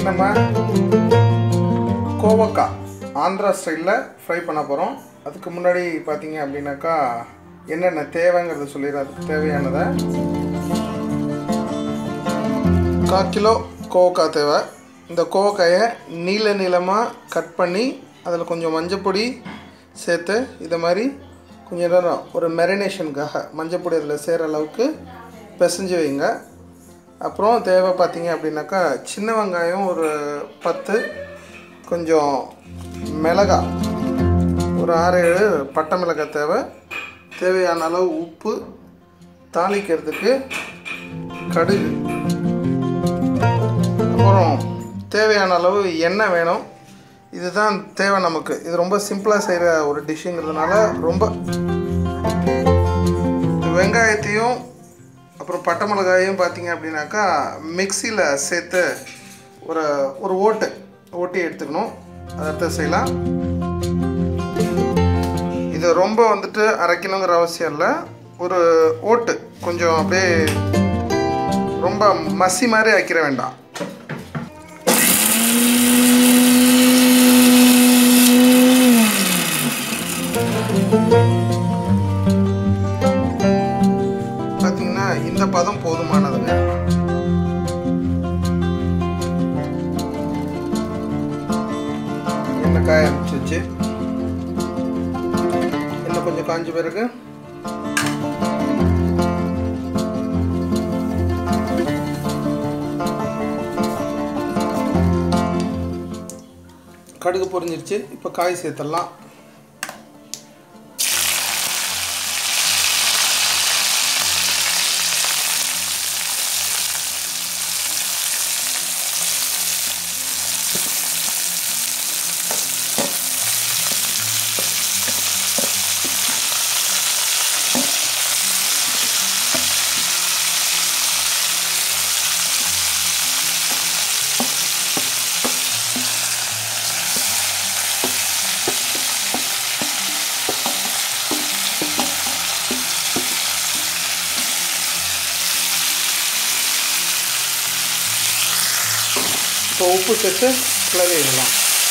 நம்ம கோவக்காய் ஆந்திரா ஸ்டைலில் ஃப்ரை பண்ண போகிறோம் அதுக்கு முன்னாடி பார்த்தீங்க அப்படின்னாக்கா என்னென்ன தேவைங்கிறத சொல்லிடுறேன் அதுக்கு தேவையானதை கால் கிலோ கோவக்காய் தேவை இந்த கோவக்காயை நீள நீளமாக கட் பண்ணி அதில் கொஞ்சம் மஞ்சப்பொடி சேர்த்து இதை மாதிரி கொஞ்சம் நேரம் ஒரு மெரினேஷனுக்காக மஞ்சப்பொடி அதில் சேர்கிற அளவுக்கு பிசைஞ்சு வைங்க அப்புறம் தேவை பார்த்தீங்க அப்படின்னாக்கா சின்ன வெங்காயம் ஒரு பத்து கொஞ்சம் மிளகா ஒரு ஆறு ஏழு பட்டை மிளகாய் தேவை தேவையான அளவு உப்பு தாளிக்கிறதுக்கு கடுகு அப்புறம் தேவையான அளவு எண்ணெய் வேணும் இதுதான் தேவை நமக்கு இது ரொம்ப சிம்பிளாக செய்கிற ஒரு டிஷ்ஷுங்கிறதுனால ரொம்ப வெங்காயத்தையும் அப்புறம் பட்டை மிளகாயும் பார்த்தீங்க அப்படின்னாக்கா மிக்சியில் சேர்த்து ஒரு ஒரு ஓட்டு ஓட்டி எடுத்துக்கணும் அதை அடுத்து செய்யலாம் இது ரொம்ப வந்துட்டு அரைக்கணுங்கிற அவசியம் இல்லை ஒரு ஓட்டு கொஞ்சம் அப்படியே ரொம்ப மசி மாதிரி ஆக்கிட வேண்டாம் பார்த்தீங்கன்னா இந்த பதம் போதுமானதுங்க எண்ணெய் காய ஆரம்பிச்சிச்சு எண்ணெய் கொஞ்சம் காஞ்ச பிறகு கடுகு பொரிஞ்சிருச்சு இப்போ காய் சேர்த்துடலாம் இப்போ உப்பு சேர்த்து கிளறி விடலாம்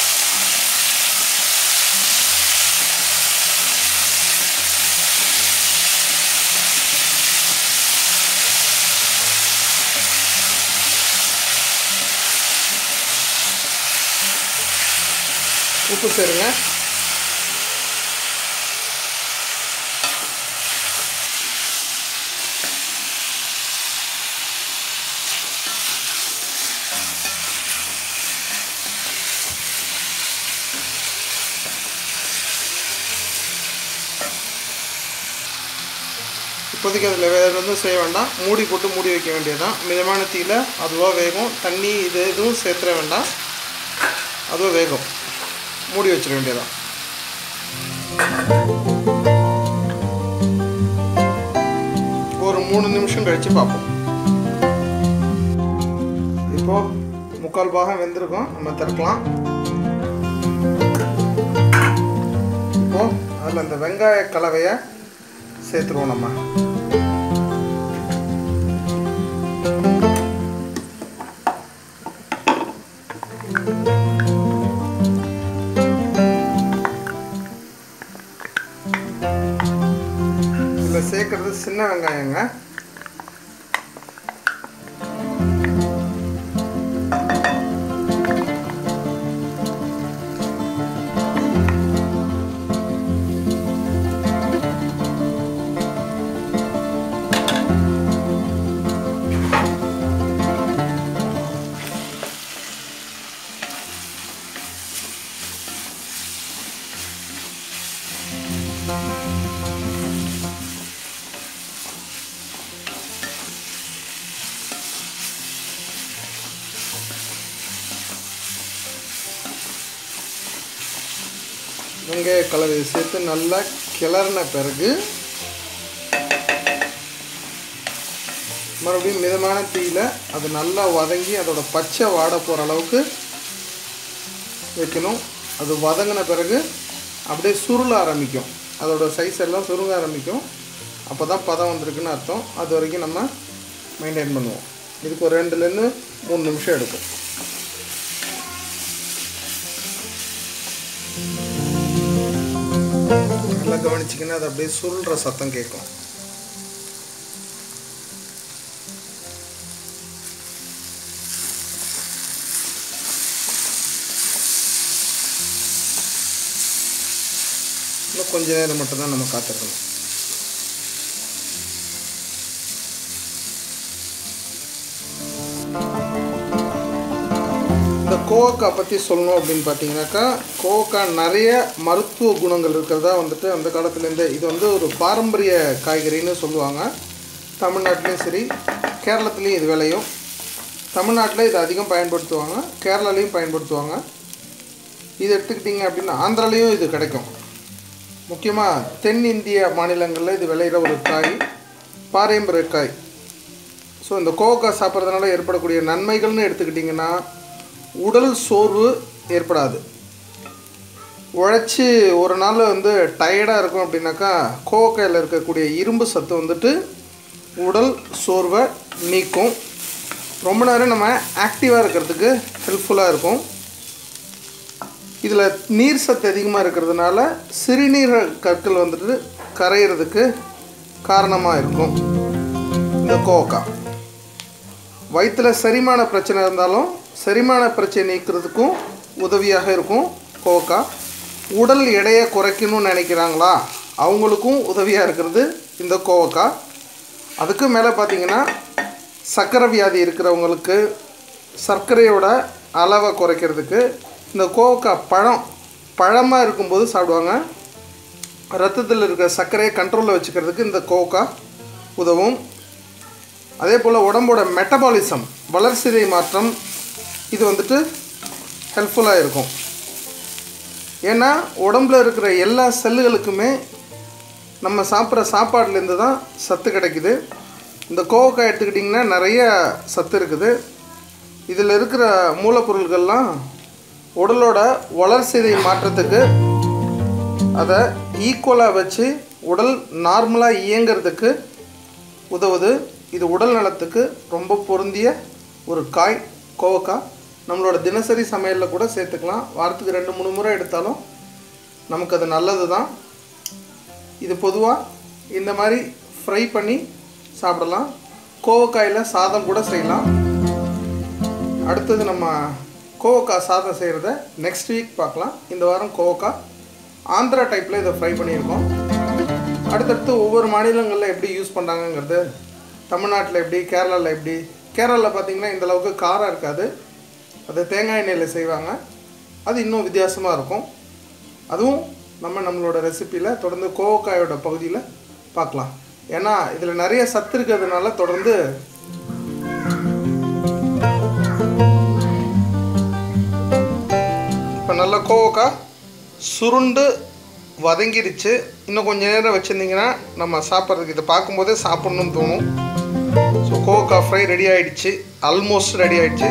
உப்பு சேருங்க இப்போதைக்கு அதில் வேறு எதுவும் செய்ய வேண்டாம் மூடி போட்டு மூடி வைக்க வேண்டியதுதான் மிதமான தீயில் அதுவாக வேகும் தண்ணி இது எதுவும் சேர்த்துற வேண்டாம் அதுவாக வேகும் மூடி வச்சிட வேண்டியதான் ஒரு மூணு நிமிஷம் கழித்து பார்ப்போம் இப்போ முக்கால் பாகம் வெந்திருக்கும் நம்ம திறக்கலாம் இப்போ அதில் அந்த வெங்காய கலவையை சேர்த்துருவோம் நம்ம இதில் சேர்க்கறது சின்ன வெங்காயங்க வெங்காய கலவையை சேர்த்து நல்லா கிளறின பிறகு மறுபடியும் மிதமான தீயில் அது நல்லா வதங்கி அதோட பச்சை வாட போகிற அளவுக்கு வைக்கணும் அது வதங்கின பிறகு அப்படியே சுருள ஆரம்பிக்கும் அதோட சைஸ் எல்லாம் சுருங்க ஆரம்பிக்கும் அப்போ தான் பதம் வந்திருக்குன்னு அர்த்தம் அது வரைக்கும் நம்ம மெயின்டைன் பண்ணுவோம் இதுக்கு ஒரு ரெண்டுலேருந்து மூணு நிமிஷம் எடுக்கும் நல்லா கவனிச்சிங்கன்னா அது அப்படியே சுருள்ற சத்தம் கேட்கும் இன்னும் கொஞ்ச நேரம் மட்டும்தான் நம்ம காத்திருக்கணும் இந்த கோவக்காய் பற்றி சொல்லணும் அப்படின்னு பார்த்தீங்கன்னாக்கா கோவக்காய் நிறைய மருத்துவ குணங்கள் இருக்கிறதா வந்துட்டு அந்த காலத்துலேருந்தே இது வந்து ஒரு பாரம்பரிய காய்கறின்னு சொல்லுவாங்க தமிழ்நாட்டிலையும் சரி கேரளத்துலேயும் இது விளையும் தமிழ்நாட்டில் இது அதிகம் பயன்படுத்துவாங்க கேரளாலையும் பயன்படுத்துவாங்க இது எடுத்துக்கிட்டிங்க அப்படின்னா ஆந்திராலையும் இது கிடைக்கும் முக்கியமாக தென் இந்திய மாநிலங்களில் இது விளையிற ஒரு காய் பாரம்பரிய காய் ஸோ இந்த கோவக்காய் சாப்பிட்றதுனால ஏற்படக்கூடிய நன்மைகள்னு எடுத்துக்கிட்டிங்கன்னா உடல் சோர்வு ஏற்படாது உழைச்சி ஒரு நாள் வந்து டயர்டாக இருக்கும் அப்படின்னாக்கா கோவக்காயில் இருக்கக்கூடிய இரும்பு சத்து வந்துட்டு உடல் சோர்வை நீக்கும் ரொம்ப நேரம் நம்ம ஆக்டிவாக இருக்கிறதுக்கு ஹெல்ப்ஃபுல்லாக இருக்கும் இதில் நீர் சத்து அதிகமாக இருக்கிறதுனால சிறுநீர கற்கள் வந்துட்டு கரையிறதுக்கு காரணமாக இருக்கும் இந்த கோவக்காய் வயிற்றில் செரிமான பிரச்சனை இருந்தாலும் செரிமான பிரச்சனை நீக்கிறதுக்கும் உதவியாக இருக்கும் கோவக்காய் உடல் எடையை குறைக்கணும்னு நினைக்கிறாங்களா அவங்களுக்கும் உதவியாக இருக்கிறது இந்த கோவக்காய் அதுக்கு மேலே பார்த்தீங்கன்னா சர்க்கரை வியாதி இருக்கிறவங்களுக்கு சர்க்கரையோட அளவை குறைக்கிறதுக்கு இந்த கோவக்காய் பழம் பழமாக இருக்கும்போது சாப்பிடுவாங்க ரத்தத்தில் இருக்கிற சர்க்கரையை கண்ட்ரோலில் வச்சுக்கிறதுக்கு இந்த கோவக்காய் உதவும் அதே போல் உடம்போட மெட்டபாலிசம் வளர்சிதை மாற்றம் இது வந்துட்டு ஹெல்ப்ஃபுல்லாக இருக்கும் ஏன்னா உடம்புல இருக்கிற எல்லா செல்லுகளுக்குமே நம்ம சாப்பிட்ற சாப்பாடுலேருந்து தான் சத்து கிடைக்குது இந்த கோவக்காய் எடுத்துக்கிட்டிங்கன்னா நிறைய சத்து இருக்குது இதில் இருக்கிற மூலப்பொருள்கள்லாம் உடலோட வளர்சிதை மாற்றத்துக்கு அதை ஈக்குவலாக வச்சு உடல் நார்மலாக இயங்கிறதுக்கு உதவுது இது உடல் நலத்துக்கு ரொம்ப பொருந்திய ஒரு காய் கோவக்காய் நம்மளோட தினசரி சமையலில் கூட சேர்த்துக்கலாம் வாரத்துக்கு ரெண்டு மூணு முறை எடுத்தாலும் நமக்கு அது நல்லது தான் இது பொதுவாக இந்த மாதிரி ஃப்ரை பண்ணி சாப்பிடலாம் கோவக்காயில் சாதம் கூட செய்யலாம் அடுத்தது நம்ம கோவக்காய் சாதம் செய்கிறத நெக்ஸ்ட் வீக் பார்க்கலாம் இந்த வாரம் கோவக்காய் ஆந்திரா டைப்பில் இதை ஃப்ரை பண்ணியிருக்கோம் அடுத்தடுத்து ஒவ்வொரு மாநிலங்களில் எப்படி யூஸ் பண்ணுறாங்கங்கிறது தமிழ்நாட்டில் எப்படி கேரளாவில் எப்படி கேரளாவில் பார்த்தீங்கன்னா இந்த அளவுக்கு காரம் இருக்காது அது தேங்காய் எண்ணெயில் செய்வாங்க அது இன்னும் வித்தியாசமாக இருக்கும் அதுவும் நம்ம நம்மளோட ரெசிப்பியில் தொடர்ந்து கோவக்காயோட பகுதியில் பார்க்கலாம் ஏன்னா இதில் நிறைய சத்து இருக்கிறதுனால தொடர்ந்து இப்போ நல்ல கோவக்காய் சுருண்டு வதங்கிடுச்சு இன்னும் கொஞ்சம் நேரம் வச்சுருந்தீங்கன்னா நம்ம சாப்பிட்றதுக்கு இதை பார்க்கும்போதே சாப்பிட்ணுன்னு தோணும் ஸோ கோவக்காய் ஃப்ரை ரெடி ஆயிடுச்சு ஆல்மோஸ்ட் ரெடி ஆயிடுச்சு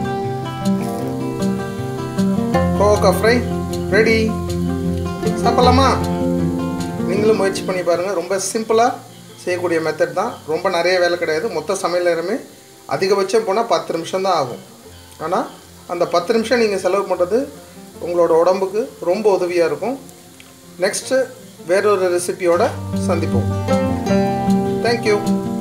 கோவக்காய் ஃப்ரை ரெடி சாப்பிட்லாமா நீங்களும் முயற்சி பண்ணி பாருங்கள் ரொம்ப சிம்பிளாக செய்யக்கூடிய மெத்தட் தான் ரொம்ப நிறைய வேலை கிடையாது மொத்த சமையல் நேரமே அதிகபட்சம் போனால் பத்து நிமிஷம் தான் ஆகும் ஆனால் அந்த பத்து நிமிஷம் நீங்கள் செலவு பண்ணுறது உங்களோட உடம்புக்கு ரொம்ப உதவியாக இருக்கும் நெக்ஸ்ட்டு வேறொரு ரெசிபியோட சந்திப்போம் தேங்க்யூ